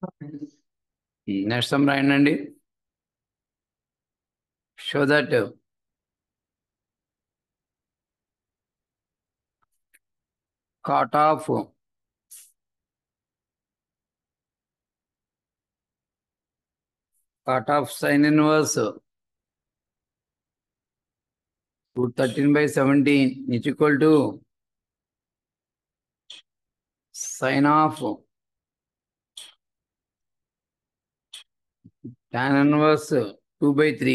Next sum రాయండి show that cot of cot of sin inverse root 13 by 17 is equal to sin of tan inverse 2 by 3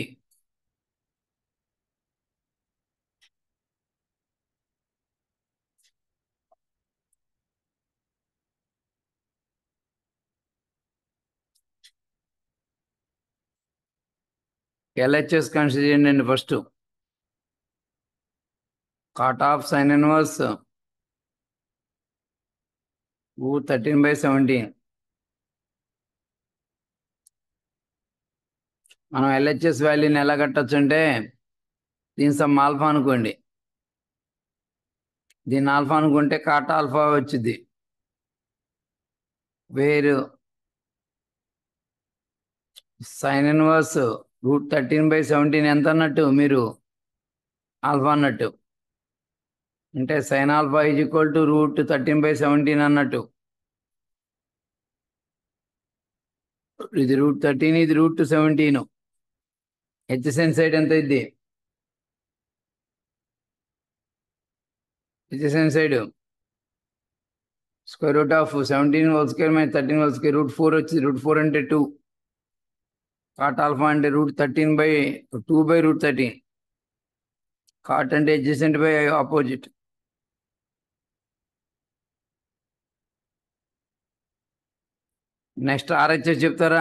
LHS consider చేయండి first cot of sine inverse ఊ thirteen by seventeen మనం LHS వాల్యూని ఎలా కట్టచ్చు అంటే దీని some alpha అనుకోండి దీన్ని ఆల్ఫా అనుకుంటే కాట్ ఆల్ఫా వచ్చింది వేరు sine inverse root thirteen by seventeen ఎంత అన్నట్టు మీరు ఆల్ఫా అన్నట్టు అంటే sine alpha is equal to root thirteen by seventeen అన్నట్టు ఇది రూట్ థర్టీన్ ఇది రూట్ సెవెంటీన్ హెచ్ఎస్ఎన్ సైడ్ ఎంత ఇది హెచ్ఎస్ఎన్ side square root of seventeen whole square మై thirteen whole square root four వచ్చింది రూట్ ఫోర్ అంటే టూ కాట్ ఆల్ఫా అంటే root thirteen by two by root thirteen cot అంటే adjacent by opposite next RHS చెప్తారా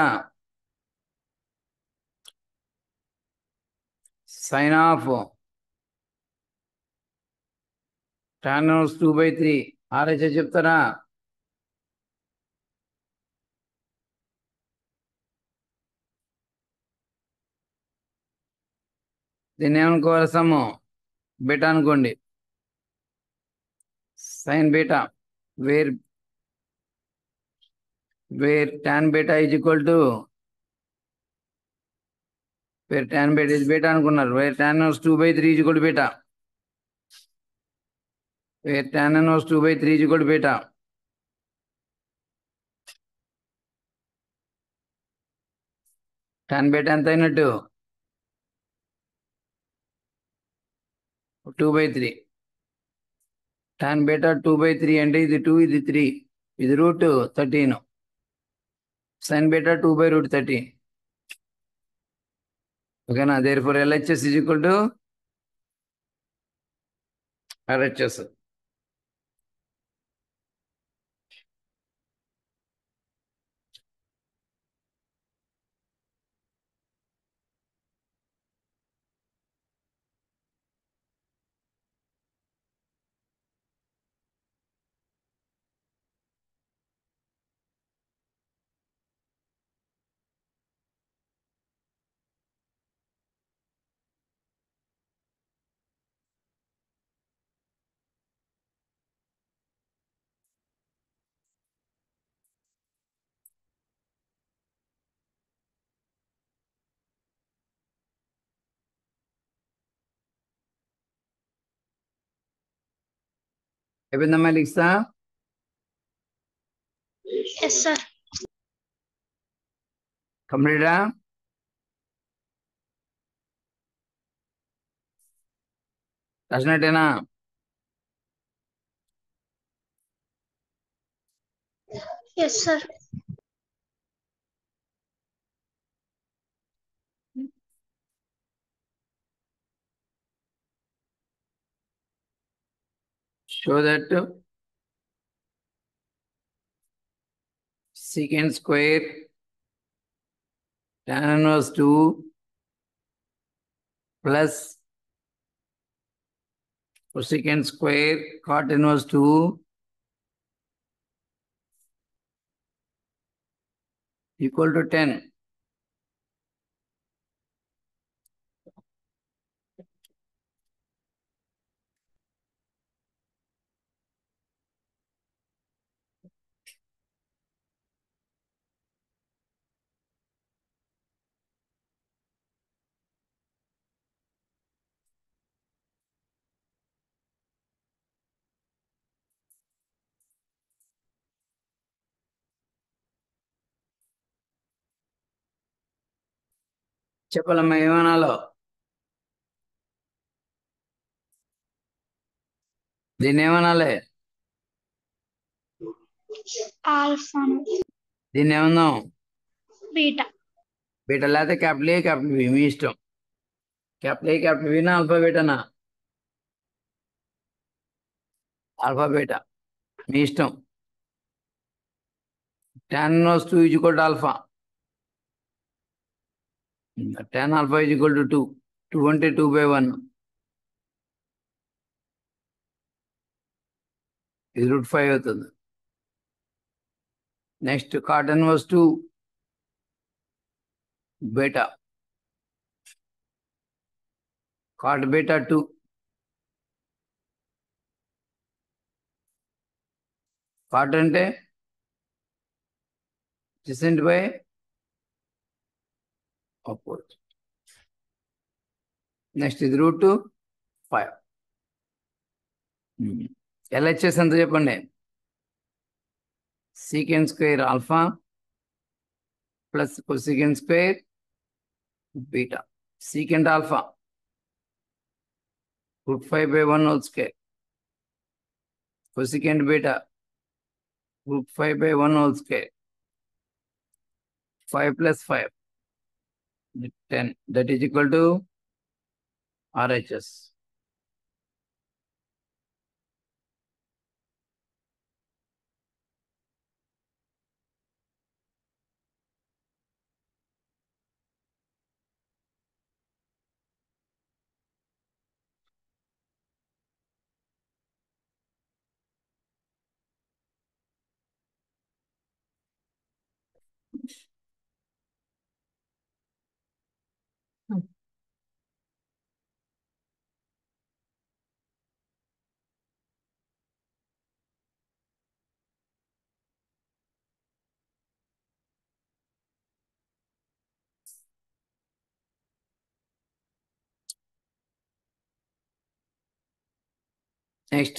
sine of tan two by three RHS చెప్తారా దీన్ని ఏమనుకోవాలి some beta అనుకోండి sine beta where where tan beta is equal to where tan beta ఇది beta అనుకున్నారు where tan knows two by three is equal beta where tan knows two by three is equal beta tan beta ఎంత అయినట్టు two by three tan beta two by three అంటే ఇది two ఇది three ఇది root thirteen sign beta two by root thirteen ఓకేనా therefore LHS is equal to RHS అయిపోయిందమ్మా లిక్స్తా yes sir కంప్లీటా రాసినట్టేనా yes sir show that secant square tan inverse 2 plus cosecant square cot inverse 2 equal to 10. చెప్పాలమ్మా ఏమనాలో దీన్ని ఏమనాలి alpha దీన్ని ఏమందాం బీటా బీటా లేకపోతే క్యాపిటల్ ఏ క్యాపిటల్ బి మీ ఇష్టం క్యాపిటల్ ఏ క్యాపిటల్ బినా ఆల్ఫా బీటానా ఆల్ఫా బీటా మీ ఇష్టం tan was two is equal to alpha tan alpha is equal to two two అంటే టూ బై వన్ ఇది రూట్ ఫైవ్ అవుతుంది next cotton was two beta cot beta two cot అంటే adjacent by opposite next ఇది root five LHS ఎంత చెప్పండి secant square alpha plus కొసికెండ్ square beta secant alpha root five by one whole square cosecant beta root five by one whole square five plus five ten that is equal to RHS next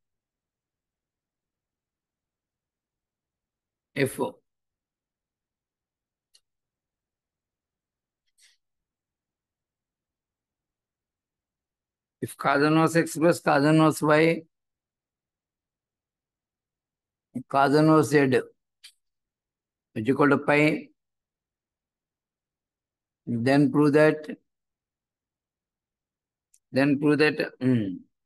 if if cos inverse x plus cos inverse y cos inverse z is equal to pi then prove that then prove that mm,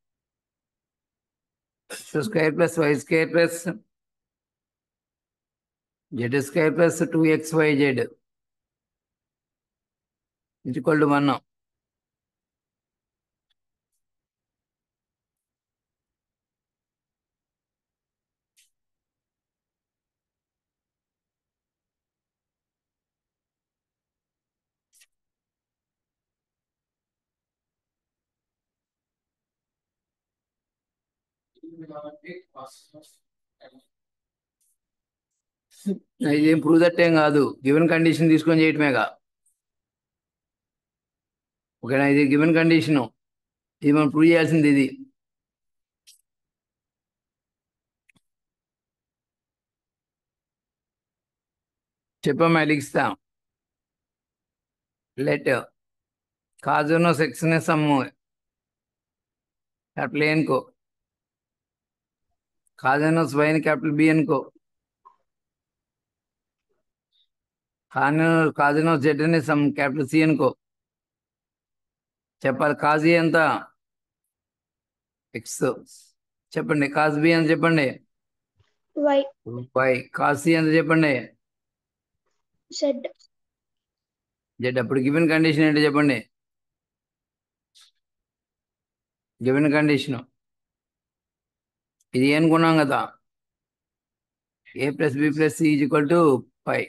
x square plus y square plus z square plus 2xyz is equal to 1 ఇదేం prove that ఏం కాదు given condition తీసుకొని చేయటమేగా ఓకేనా ఇది given condition ఇది మనం prove చేయాల్సింది ఇది చెప్పమ్మా లిఖిస్తాం లెట్ కాజును సెక్షన్ సమ్ము క్యాపిటల్ ఏ అనుకో కాజనస్ వైన్ క్యాపిటల్ బి అనుకో కాను కాజనస్ జెడ్ అని సమ్ క్యాపిటల్ సి అనుకో చెప్పాలి కాజీ ఎంత ఎక్స్ చెప్పండి కాజ్ బి ఎంత చెప్పండి వై వై కాసి ఎంత చెప్పండి జెడ్ జెడ్ అప్పుడు గివెన్ కండిషన్ ఏంటో చెప్పండి గివెన్ కండిషన్ ఇది అనుకున్నాం కదా A plus B plus C equal to five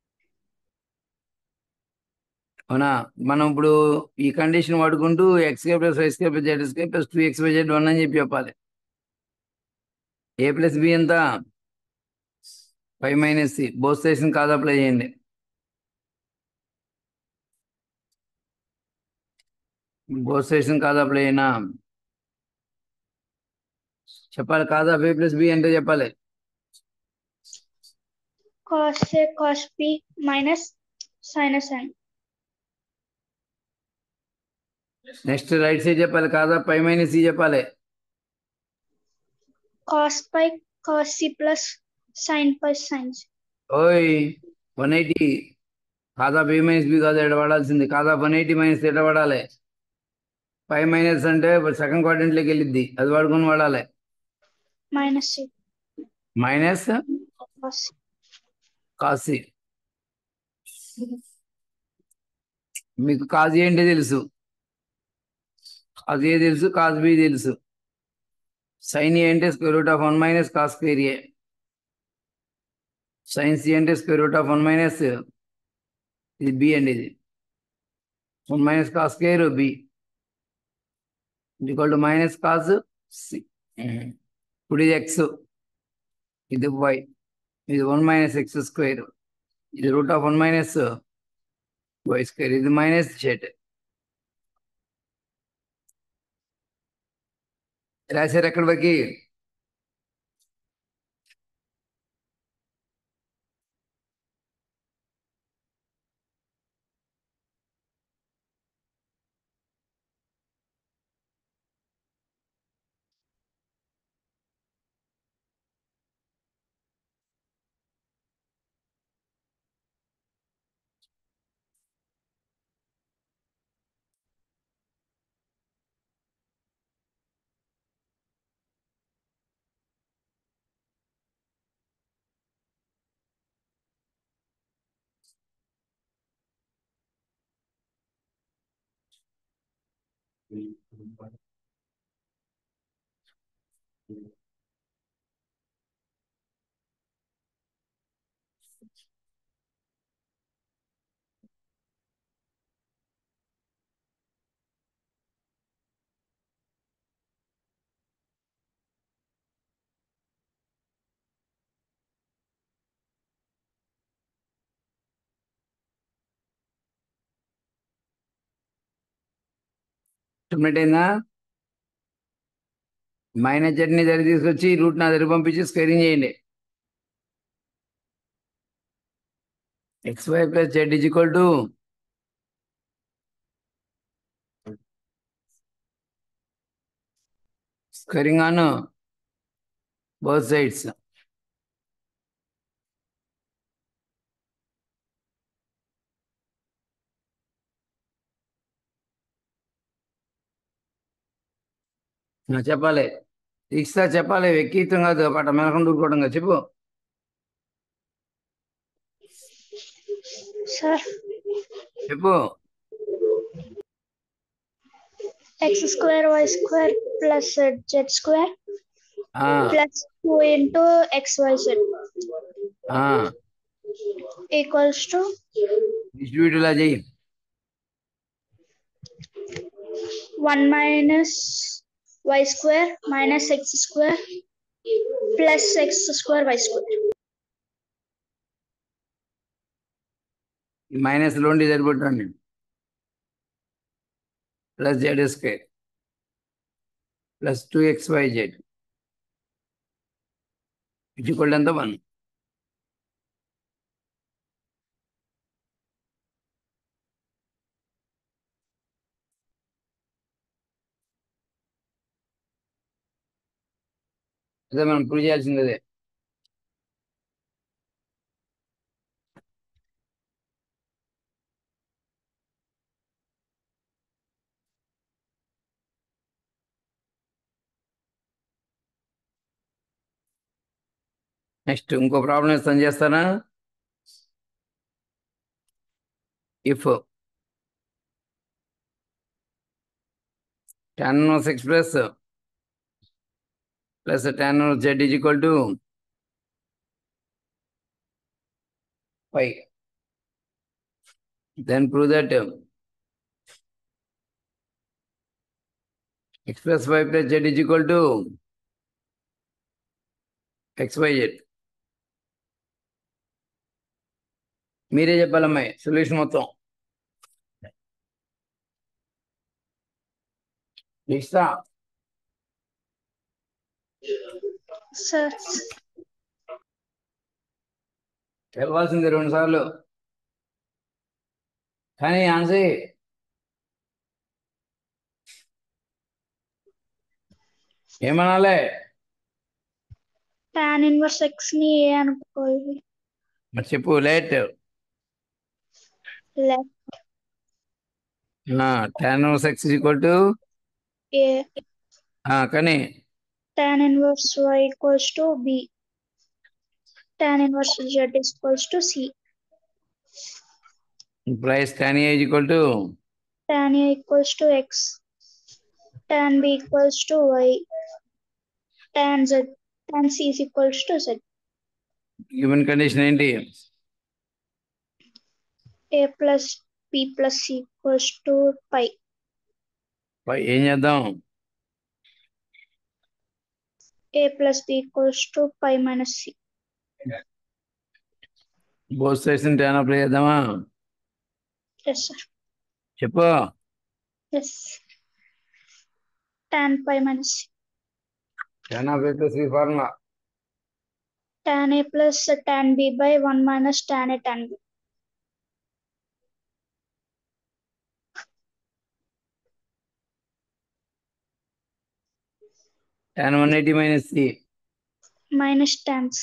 అవునా మనం ఇప్పుడు ఈ కండిషన్ వాడుకుంటూ ఎక్స్ కే plus y square plus z square plus two x y z one అని చెప్పి చెప్పాలి ఏ ప్లస్ బి ఎంత ఫైవ్ మైనస్ సి బోత్ స్టేషన్ కాదు అప్లై చేయండి బోత్ స్టేషన్ కాదు అప్లై అయినా చెప్పాలి కాదా బి ప్లస్ బి అంటే చెప్పాలి cos A cos B minus సైనస్ ఎన్ నెక్స్ట్ రైట్ సైడ్ చెప్పాలి కాదా పై మైనస్ సి చెప్పాలి cos pi cos c plus sin pi sin c. ఓయ్ వన్ ఎయిటీ కాదా బి మైనస్ బి కాదా ఎడ పడాల్సింది కాదా వన్ ఎయిటీ మైనస్ ఎడ పడాలి ఫైవ్ మైనస్ అంటే సెకండ్ క్వాడ్రంట్లోకి వెళ్ళిద్ది అది వాడుకొని వాడాలి minus c minus cos c. కాసి మీకు కాజీ ఏంటి తెలుసు కాజ్ ఏ తెలుసు కాజ్ బి తెలుసు సైన్ ఏ అంటే square root of one minus cos square A sine C అంటే square root of one minus ఇది బి అండి ఇది one minus cos square B equal to minus cos C ఇప్పుడు ఇది x ఇది y ఇది వన్ మైనస్ ఎక్స్ స్క్వేర్ ఇది root of one minus y square ఇది మైనస్ జెడ్ రాశారు ఎక్కడి వరకు కంప్లీట్ అయిందా మైనస్ జెడ్ని దగ్గర తీసుకొచ్చి రూట్ నా దగ్గర పంపించి స్క్వేరింగ్ చేయండి x y plus z is equal to squaring on both sides చెప్పాలి ఇస్తా చెప్పాలి వ్యక్తిత్వం కాదు పాట మెలకుండా ఊరుకోవడం కాదు చెప్పు Sir, చెప్పు x square y square plus uh, z square ఆ, plus 2 into xyz ఆ, equals to డిస్ట్రిబ్యూట్ ఇలా చెయ్యి 1 minus y square minus x square plus x square y square. Minus లోండి సరిపెట్టండి plus z square plus two x y z ఇటుకోళ్ళు ఎంత one అదే మనం ప్రూవ్ చేయాల్సింది అదే నెక్స్ట్ ఇంకో ప్రాబ్లం ఇస్తాను చేస్తానా if tan inverse x plus plus tan inverse z is equal to pi. Then prove that x plus y plus z is equal to x y z. మీరే చెప్పాలమ్మాయి solution మొత్తం ఇస్తా Sir, వెళ్ళాల్సింది రెండు సార్లు కానీ ఆన్సర్ ఏమనాలే tan ఇన్వర్స్ ఎక్స్ ని A అనుకోవాలి మరి చెప్పు let left tan inverse x equal to A కానీ tan inverse y equals to b tan inverse z is equals to c price tan A equal to tan a equals to x tan b equals to y tan z tan c is equals to z given condition ఏంటి a plus b plus c equals to pi pi ఏం చేద్దాం a plus b equals to pi minus c both sides tan apply చేద్దామా yes sir చెప్పు yes tan pi minus c tan of A plus ఈ formula tan a plus tan b by 1 minus tan a tan b tan one eighty minus C minus tan c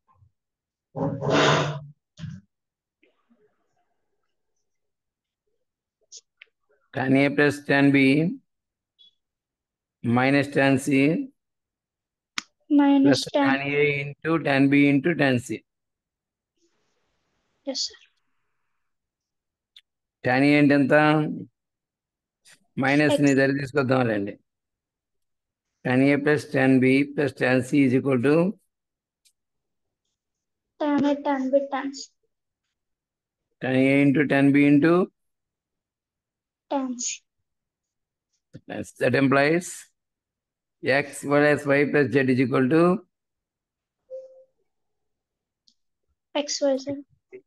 tan A plus tan B minus tan C minus plus tan tan A into tan B into tan C yes sir tan A అంటే ఎంత minus X. ని దగ్గర తీసుకొద్దాంలేండి tan A plus tan B plus tan C is equal to tan a tan b tan c tan A into tan B into tan c that implies x minus y plus z is equal to x y z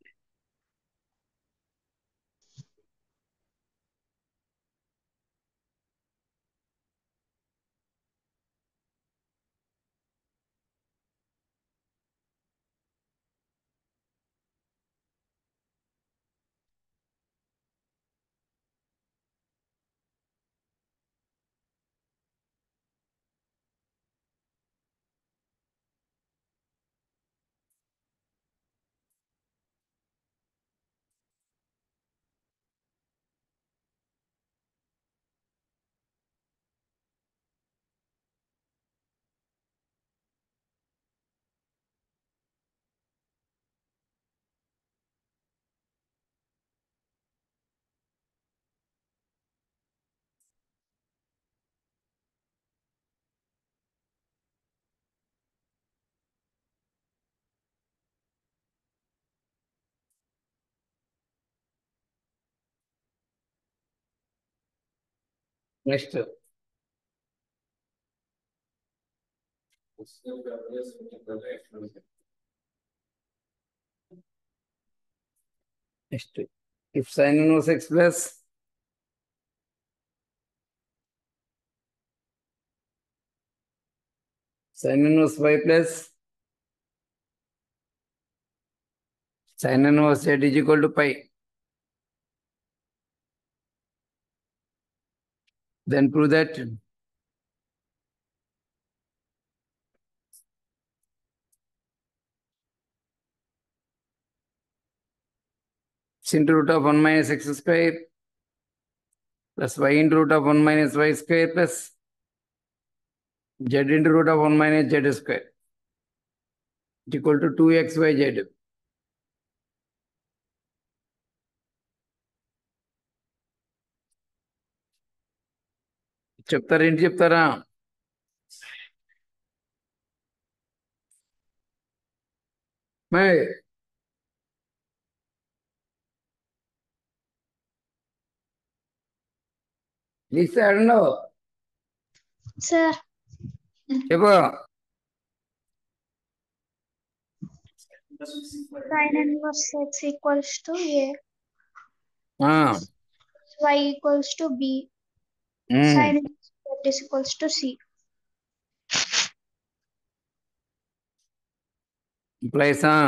next next if sin inverse x plus sin inverse y plus sin inverse z is equal to pi then prove that x into root of 1 minus x square plus y into root of 1 minus y square plus z into root of 1 minus z square is equal to 2xyz. చెప్తారా ఏంటి చెప్తారా my list ఆడండవు sir చెప్పు sin inverse x equals to a ఆ, y equals to b um, sin inverse z is equals to c implies, ఆ,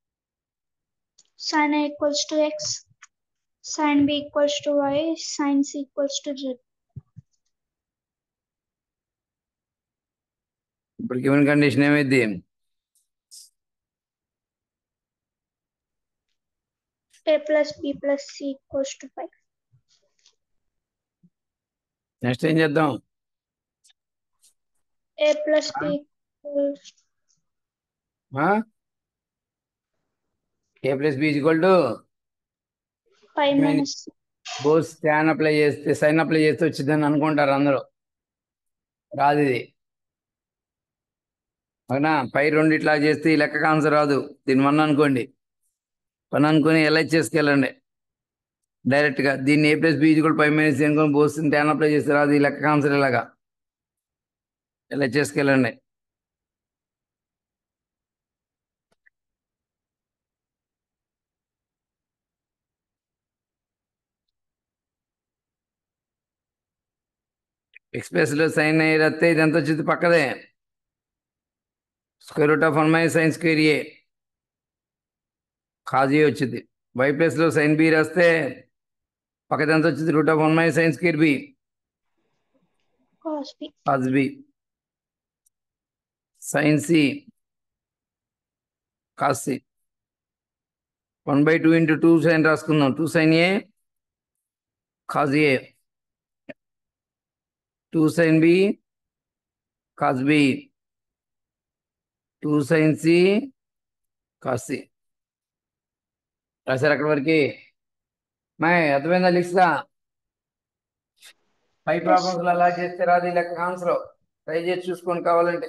sin a equals to x sin b equals to y sin c equals to z ఇప్పుడు given condition ఏమైంది a plus b plus c equals to 5 next ఏం చేద్దాం a plus b equals A plus B equal to 5 minus c. Both స్టాన్ apply చేస్తే sine apply చేస్తే వచ్చిందని అనుకుంటారు అందరూ రాదు ఇది అవునా పై రెండు ఇట్లా చేస్తే ఈ లెక్కకు ఆన్సర్ రాదు దీని వన్ అనుకోండి వన్ అనుకుని ఎలా చేసుకెళ్ళండి డైరెక్ట్గా దీన్ని ఏ ప్లస్ బీ కూడా పై మైనస్ అనుకొని బోస్ ట్యాన్ అప్లై చేస్తే రాదు ఈ లెక్కకు ఆన్సర్ ఇలాగా ఇలా చేసుకెళ్ళండి ఎక్స్ప్రెస్లో సైన్ అయ్యి రత్తే ఇది ఎంత వచ్చింది పక్కదే square root of one minus sine square A కాజీ వచ్చింది వై ప్లస్లో సైన్ బి రాస్తే పక్కది ఎంత వచ్చింది root of one minus sine square B cos b cos B sine C cos C one by two into two sine రాసుకుందాం two sine A cos A two sine B cos B two sine C cos C రాశారు అక్కడి వరకు my అర్థమైందా లిక్స్గా పై problems అలా చేస్తే రాదు ఈ లెక్క ఆన్సర్ ట్రై చేసి చూసుకొని కావాలంటే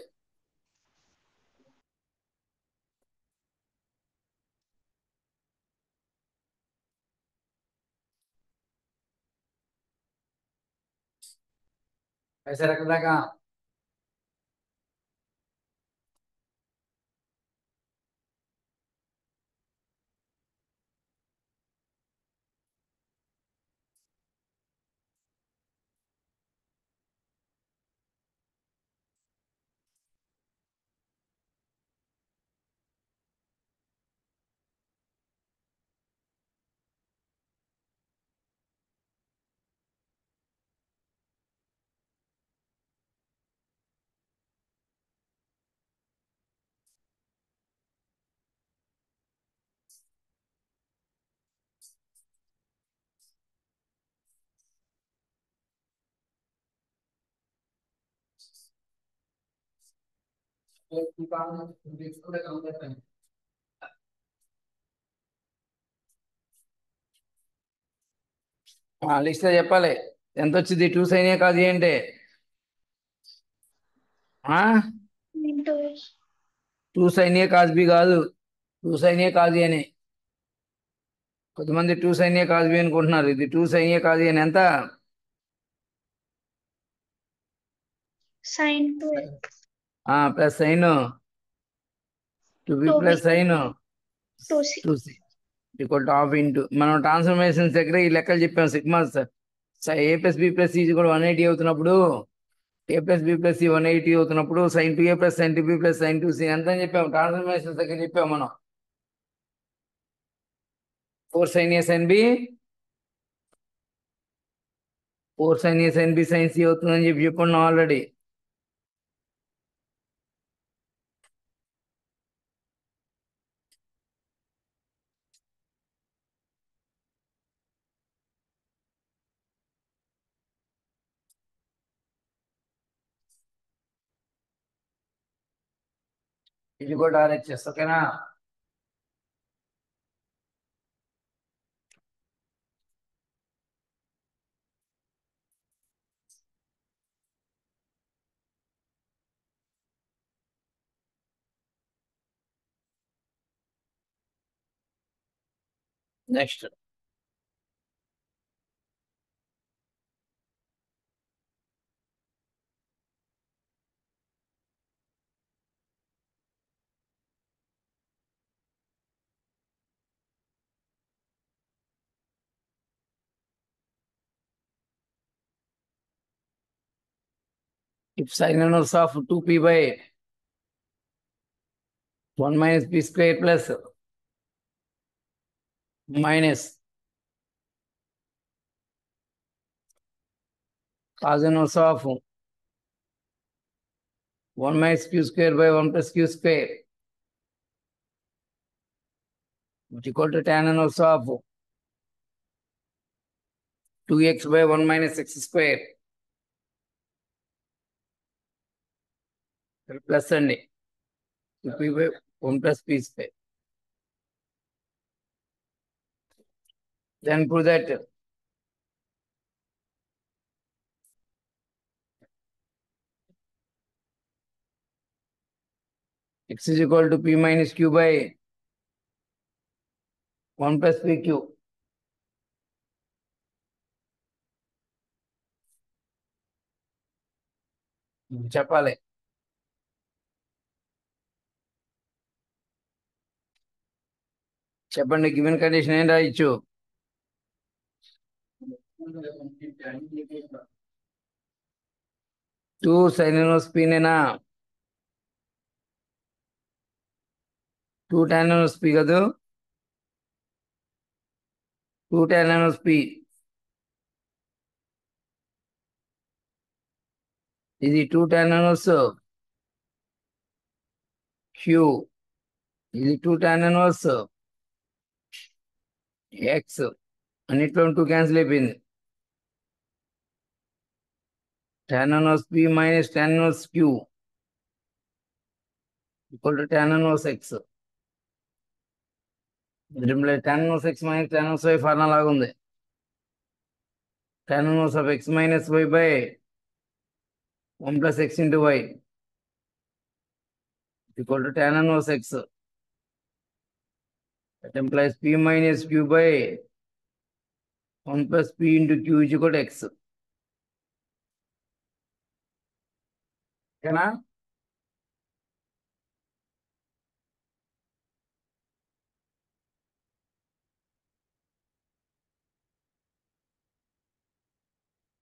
రాశారు అక్కడ దాకా లిస్ట్ చెప్పాలి ఎంత వచ్చింది టూ సైన్ ఏ కాదు ఏంటి into టూ సైన్ ఏ కాదు బి కాదు టూ సైన్ ఏ కాదు అని కొంతమంది టూ సైన్ ఏ కాదు బి అనుకుంటున్నారు ఇది టూ సైన్ ఏ కాదు అని ఎంత sin 2 plus sine two B Two B. Plus sine 2c two C equal to half into మనం ట్రాన్స్ఫర్మేషన్స్ దగ్గర ఈ లెక్కలు చెప్పాం సిగ్మాస్ A plus B plus is కూడా వన్ ఎయిటీ అవుతున్నప్పుడు A plus B plus C one eighty అవుతున్నప్పుడు sine two A plus sine two B plus sine two C ఎంత అని చెప్పాం ట్రాన్స్ఫర్మేషన్స్ దగ్గర చెప్పాం మనం four sine A sine B four sine A sine B sine C అవుతుందని చెప్పి చెప్పుకున్నాం ఆల్రెడీ ఇది కూడా ఆర్హెచ్ఎస్ ఓకేనా next if sin inverse of 2p by 1 minus p square plus minus cos inverse of 1 minus q square by 1 plus q square which equal to tan inverse of 2x by 1 minus x square plus అండి p by 1 plus p square then prove that x is equal to p minus q by 1 plus pq. చెప్పాలి చెప్పండి given condition ఏం రాయొచ్చు two sine inverse p నేనా two tan inverse p కదా two tan inverse p ఇది two tan inverse q ఇది two tan inverse x అన్నిట్లో two cancel అయిపోయింది tan inverse p minus tan inverse q equal to tan inverse x tan inverse x minus tan inverse y formula లాగా ఉంది tan inverse of x minus y by one plus x into y equal to tan inverse X That implies p minus q by 1 plus p into q is equal to x. ఓకేనా